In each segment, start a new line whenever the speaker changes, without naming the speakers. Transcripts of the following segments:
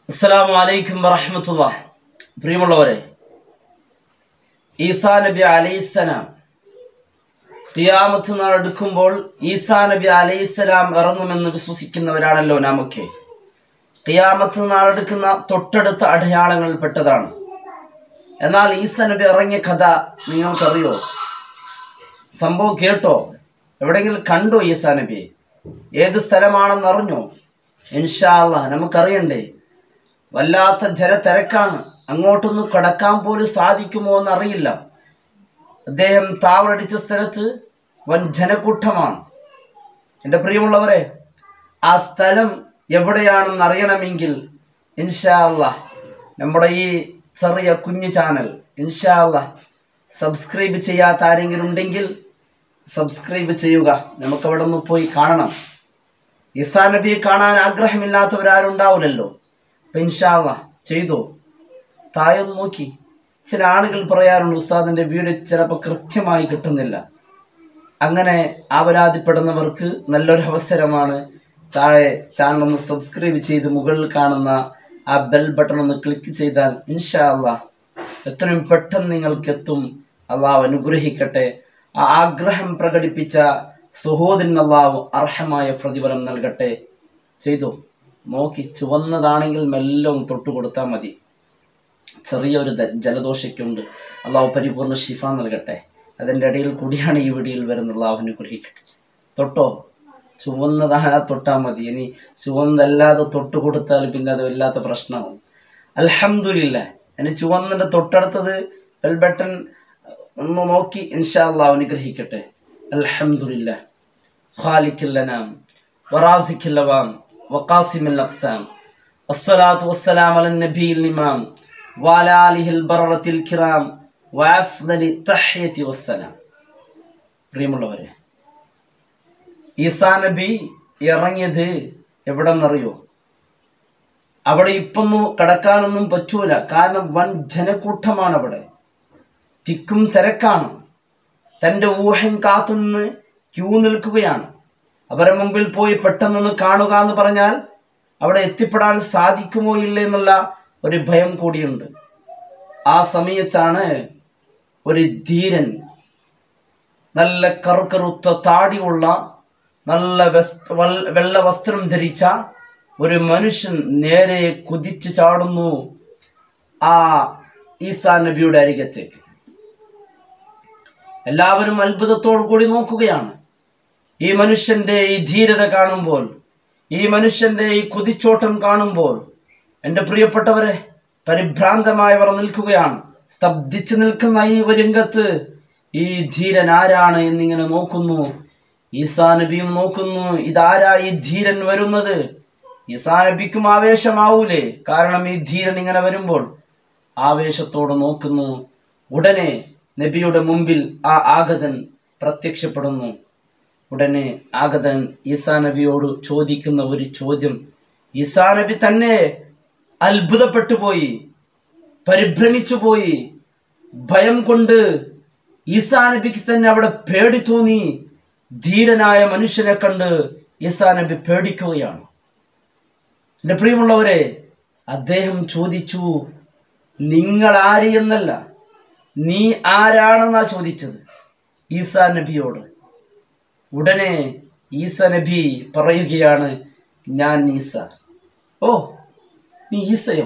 അസ്സലാമു അലൈക്കും വറഹമത്തുള്ള പ്രിയമുള്ളവരെ ഈസാ നബി അലൈഹിസ്സലാം ഖിയാമത്ത് നാൾ എടുക്കുമ്പോൾ ഈസാ നബി അലൈഹിസ്സലാം ഇറങ്ങുമെന്ന് വിശ്വസിക്കുന്നവരാണല്ലോ നാമൊക്കെ ഖിയാമത്ത് നാൾ എടുക്കുന്ന തൊട്ടടുത്ത അടയാളങ്ങളിൽ പെട്ടതാണ് എന്നാൽ ഈസ നബി ഇറങ്ങിയ കഥ നിങ്ങൾക്കറിയോ സംഭവം കേട്ടോ എവിടെയെങ്കിലും കണ്ടോ ഈസാ നബിയെ ഏത് സ്ഥലമാണെന്ന് അറിഞ്ഞോ ഇൻഷാല്ല നമുക്കറിയണ്ടേ വല്ലാത്ത ജനത്തിരക്കാണ് അങ്ങോട്ടൊന്നും കടക്കാൻ പോലും സാധിക്കുമോ എന്നറിയില്ല അദ്ദേഹം താവളടിച്ച സ്ഥലത്ത് വൻ ജനക്കൂട്ടമാണ് എൻ്റെ പ്രിയമുള്ളവരെ ആ സ്ഥലം എവിടെയാണെന്ന് അറിയണമെങ്കിൽ ഇൻഷാ അല്ലാ നമ്മുടെ ഈ ചെറിയ കുഞ്ഞു ചാനൽ ഇൻഷാ അല്ലാ സബ്സ്ക്രൈബ് ചെയ്യാത്ത ആരെങ്കിലും ഉണ്ടെങ്കിൽ സബ്സ്ക്രൈബ് ചെയ്യുക നമുക്ക് അവിടെ നിന്ന് പോയി കാണണം ഇസാ നബിയെ കാണാൻ ആഗ്രഹമില്ലാത്തവരാരുണ്ടാവില്ലല്ലോ അപ്പം ഇൻഷാല്ല ചെയ്തോ തായൊന്ന് നോക്കി ചില ആളുകൾ പറയാറുണ്ട് ഉസ്താദിൻ്റെ വീട് ചിലപ്പോൾ കൃത്യമായി കിട്ടുന്നില്ല അങ്ങനെ ആപരാധിപ്പെടുന്നവർക്ക് നല്ലൊരു അവസരമാണ് താഴെ ചാനൽ ഒന്ന് സബ്സ്ക്രൈബ് ചെയ്ത് മുകളിൽ കാണുന്ന ആ ബെൽ ബട്ടൺ ഒന്ന് ക്ലിക്ക് ചെയ്താൽ ഇൻഷാ അല്ലാ എത്രയും പെട്ടെന്ന് നിങ്ങൾക്ക് എത്തും അള്ളാഹു അനുഗ്രഹിക്കട്ടെ ആ ആഗ്രഹം പ്രകടിപ്പിച്ച സുഹോദിൻ അള്ളാഹു അർഹമായ പ്രതിഫലം നൽകട്ടെ ചെയ്തു നോക്കി ചുവന്നതാണെങ്കിൽ മെല്ലെ ഒന്ന് തൊട്ട് കൊടുത്താൽ മതി ചെറിയൊരു ദ- ജലദോഷയ്ക്കുണ്ട് അള്ളാഹു പരിപൂർണ്ണ ഷിഫ നൽകട്ടെ അതിൻ്റെ ഇടയിൽ കൂടിയാണ് ഈ വീഡിയോയിൽ വരുന്നത് അള്ളാഹു അനുഗ്രഹിക്കട്ടെ തൊട്ടോ ചുവന്നതാണ് തൊട്ടാൽ മതി ഇനി ചുവന്നല്ലാതെ തൊട്ട് കൊടുത്താൽ പിന്നെ അത് വല്ലാത്ത പ്രശ്നമാവും അൽഹംദുലില്ല ഇനി ചുവന്നിൻ്റെ തൊട്ടടുത്തത് ബെൽ ബട്ടൺ ഒന്ന് നോക്കി ഇൻഷാ അള്ളാഹു അനുഗ്രഹിക്കട്ടെ അൽഹംദുലില്ല خالق الأنام ورازق اللوام وقاسم الأقسام الصلاة والسلام على النبي الإمام وعلى آله البررة الكرام وأفضل التحية والسلام പ്രിയമുള്ളവരെ ഈസാ നബി ഇറങ്ങിയത് എവിടെ നിന്നറിയോ അവിടെ ഇപ്പൊന്നും കടക്കാനൊന്നും പറ്റൂല കാരണം വൻ ജനക്കൂട്ടമാണ് അവിടെ തിക്കും തിരക്കാണ് തൻ്റെ ഊഹം കാത്തുനിന്ന് ക്യൂ നിൽക്കുകയാണ് അവരെ മുമ്പിൽ പോയി പെട്ടെന്നൊന്ന് കാണുക എന്ന് പറഞ്ഞാൽ അവിടെ എത്തിപ്പെടാൻ സാധിക്കുമോ ഇല്ല എന്നുള്ള ഒരു ഭയം കൂടിയുണ്ട് ആ സമയത്താണ് ഒരു ധീരൻ നല്ല കറുകറുത്ത താടിയുള്ള നല്ല വസ്ത്ര വൽ- വെള്ള വസ്ത്രം ധരിച്ച ഒരു മനുഷ്യൻ നേരെ കുതിച്ചു ചാടുന്നു ആ ഈസാ നബിയുടെ അരികത്തേക്ക് എല്ലാവരും അത്ഭുതത്തോടു കൂടി നോക്കുകയാണ് ഈ മനുഷ്യന്റെ ഈ ധീരത കാണുമ്പോൾ ഈ മനുഷ്യന്റെ ഈ കുതിച്ചോട്ടം കാണുമ്പോൾ എൻ്റെ പ്രിയപ്പെട്ടവരെ പരിഭ്രാന്തമായവർ നിൽക്കുകയാണ് സ്തബ്ധിച്ചു നിൽക്കുന്ന ഈ ഒരു രംഗത്ത് ഈ ധീരൻ ആരാണ് എന്നിങ്ങനെ നോക്കുന്നു ഈസാ നബിയും നോക്കുന്നു ഇതാരാ ഈ ധീരൻ വരുന്നത് ഈസാ നബിക്കും ആവേശമാവൂലേ കാരണം ഈ ധീരൻ ഇങ്ങനെ വരുമ്പോൾ ആവേശത്തോടെ നോക്കുന്നു ഉടനെ നബിയുടെ മുമ്പിൽ ആ ആഗതൻ പ്രത്യക്ഷപ്പെടുന്നു ഉടനെ ആഗതൻ ഈസാ നബിയോട് ചോദിക്കുന്ന ഒരു ചോദ്യം ഈസാ നബി തന്നെ അത്ഭുതപ്പെട്ടു പോയി പരിഭ്രമിച്ചു പോയി ഭയം കൊണ്ട് ഈസാ നബിക്ക് തന്നെ അവിടെ പേടി തോന്നി ധീരനായ മനുഷ്യനെ കണ്ട് ഈസാ നബി പേടിക്കുകയാണ് എൻ്റെ പ്രിയമുള്ളവരെ അദ്ദേഹം ചോദിച്ചു നിങ്ങൾ ആര് എന്നല്ല നീ ആരാണെന്നാ ചോദിച്ചത് ഈസാ നബിയോട് ഉടനെ ഈസ നബി പറയുകയാണ് ഞാൻ ഈസ ഓ നീ ഈസയോ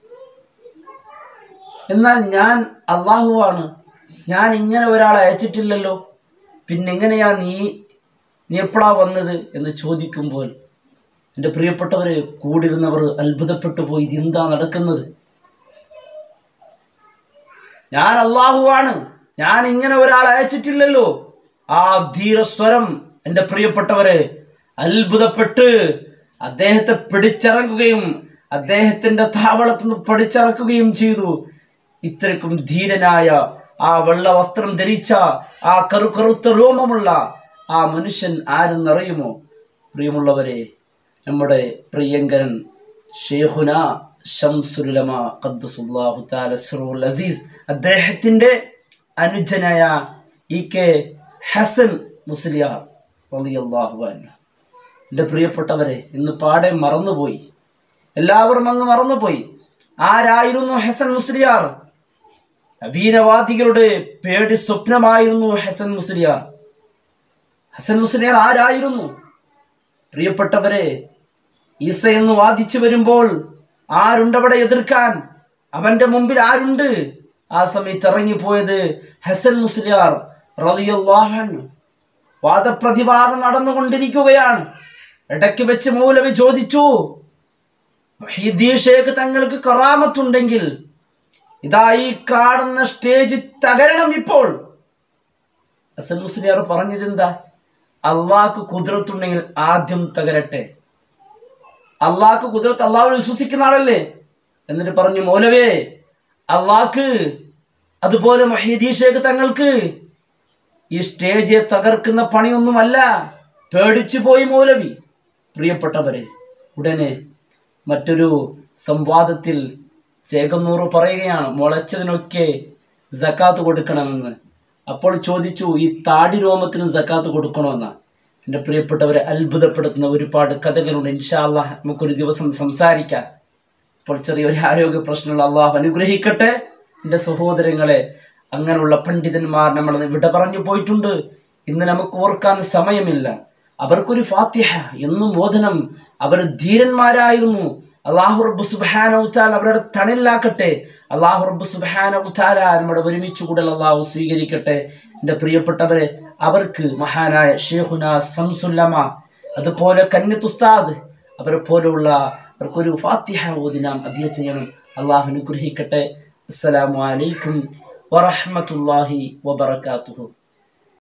എന്നാൽ ഞാൻ അള്ളാഹുവാണ് ഞാൻ ഇങ്ങനെ ഒരാളെ അയച്ചിട്ടില്ലല്ലോ പിന്നെ എങ്ങനെയാ നീ നീ എപ്പോഴാ വന്നത് എന്ന് ചോദിക്കുമ്പോൾ എൻ്റെ പ്രിയപ്പെട്ടവരെ കൂടിരുന്നവർ അത്ഭുതപ്പെട്ടു പോയി ഇതെന്താ നടക്കുന്നത് ഞാൻ അള്ളാഹുവാണ് ഞാൻ ഇങ്ങനെ ഒരാളെ അയച്ചിട്ടില്ലല്ലോ ആ ധീരസ്വരം എൻ്റെ പ്രിയപ്പെട്ടവരെ അത്ഭുതപ്പെട്ട് അദ്ദേഹത്തെ പിടിച്ചിറങ്ങുകയും അദ്ദേഹത്തിന്റെ താവളത്തിൽ നിന്ന് പിടിച്ചിറക്കുകയും ചെയ്തു ഇത്രയ്ക്കും ധീരനായ ആ വെള്ള വസ്ത്രം ധരിച്ച ആ കറുകറുത്ത രോമമുള്ള ആ മനുഷ്യൻ ആരെന്നറിയുമോ പ്രിയമുള്ളവരെ നമ്മുടെ പ്രിയങ്കരൻ ഷേഖുന ഷംസുലമ ഖദ്ദസുല്ലാഹു തആല സിറുൽ അസീസ് അദ്ദേഹത്തിന്റെ അനുജനായ ഇ കെ ഹസൻ മുസ്ലിയാർ റളിയല്ലാഹു അൻഹു എൻ്റെ പ്രിയപ്പെട്ടവരെ ഇന്ന് പാടെ മറന്നുപോയി എല്ലാവരും അങ്ങ് മറന്നുപോയി ആരായിരുന്നു ഹസൻ മുസ്ലിയാർ വീരവാദികളുടെ പേടി സ്വപ്നമായിരുന്നു ഹസൻ മുസ്ലിയാർ ഹസൻ മുസ്ലിയാർ ആരായിരുന്നു പ്രിയപ്പെട്ടവരെ ഈസ എന്ന് വാദിച്ചു വരുമ്പോൾ ആരുണ്ടവിടെ എതിർക്കാൻ അവന്റെ മുമ്പിൽ ആരുണ്ട് ആ സമയത്ത് ഇറങ്ങിപ്പോയത് ഹസൻ മുസ്ലിയാർ റളിയല്ലാഹു അൻഹു വാദപ്രതിവാദം നടന്നുകൊണ്ടിരിക്കുകയാണ് ഇടയ്ക്ക് വെച്ച് മൗലവി ചോദിച്ചു മുഹീദ്ദീൻ ഷേഖ് തങ്ങൾക്ക് കറാമത്തുണ്ടെങ്കിൽ ഇതാ ഈ കാണുന്ന സ്റ്റേജ് തകരണം ഇപ്പോൾ ഹസൻ മുസ്ലിയാർ പറഞ്ഞത് എന്താ അള്ളാഹ്ക്ക് കുതിരത്തുണ്ടെങ്കിൽ ആദ്യം തകരട്ടെ അള്ളാഹ്ക്ക് കുതിരത്ത് അള്ളാഹു വിശ്വസിക്കുന്ന ആളല്ലേ എന്നിട്ട് പറഞ്ഞു മൗലവേ അള്ളാഹ്ക്ക് അതുപോലെ മൊഹീദീൻ ഷേഖ് തങ്ങൾക്ക് ഈ സ്റ്റേജെ തകർക്കുന്ന പണിയൊന്നുമല്ല പേടിച്ചു പോയി മൗലവി പ്രിയപ്പെട്ടവരെ ഉടനെ മറ്റൊരു സംവാദത്തിൽ ചേകന്നൂറ് പറയുകയാണ് മുളച്ചതിനൊക്കെ ജക്കാത്ത് കൊടുക്കണമെന്ന് അപ്പോൾ ചോദിച്ചു ഈ താടി രോമത്തിന് ജക്കാത്ത് കൊടുക്കണമെന്ന് എൻ്റെ പ്രിയപ്പെട്ടവരെ അത്ഭുതപ്പെടുത്തുന്ന ഒരുപാട് കഥകളുണ്ട് ഇൻഷാല്ല നമുക്കൊരു ദിവസം സംസാരിക്കാം ഇപ്പോൾ ചെറിയൊരു ആരോഗ്യ പ്രശ്നമുള്ള അള്ളാഹു അനുഗ്രഹിക്കട്ടെ എൻ്റെ സഹോദരങ്ങളെ അങ്ങനെയുള്ള പണ്ഡിതന്മാർ നമ്മൾ വിട പറഞ്ഞു പോയിട്ടുണ്ട് ഇന്ന് നമുക്ക് ഓർക്കാൻ സമയമില്ല അവർക്കൊരു ഫാത്തിഹ എന്നും മോദനം അവർ ധീരന്മാരായിരുന്നു അള്ളാഹു റബ്ബ് സുബാന ഉത്താൽ അവരുടെ തണലിലാക്കട്ടെ അള്ളാഹു റബ്ബ് സുബാന ഉത്താല നമ്മുടെ ഒരുമിച്ച് കൂടൽ അള്ളാഹു സ്വീകരിക്കട്ടെ എൻ്റെ പ്രിയപ്പെട്ടവരെ അവർക്ക് മഹാനായ ഷേഖുന സംസുല്ലമ അതുപോലെ കന്യത്തുസ്താദ് അവരെ പോലെയുള്ള അവർക്കൊരു ഫാത്തിഹ ഓതി നാം അധികം ചെയ്യണം അള്ളാഹു അനുഗ്രഹിക്കട്ടെ അസ്സലാമു അലൈക്കും വറഹ്മത്തുള്ളാഹി വബറകാതുഹു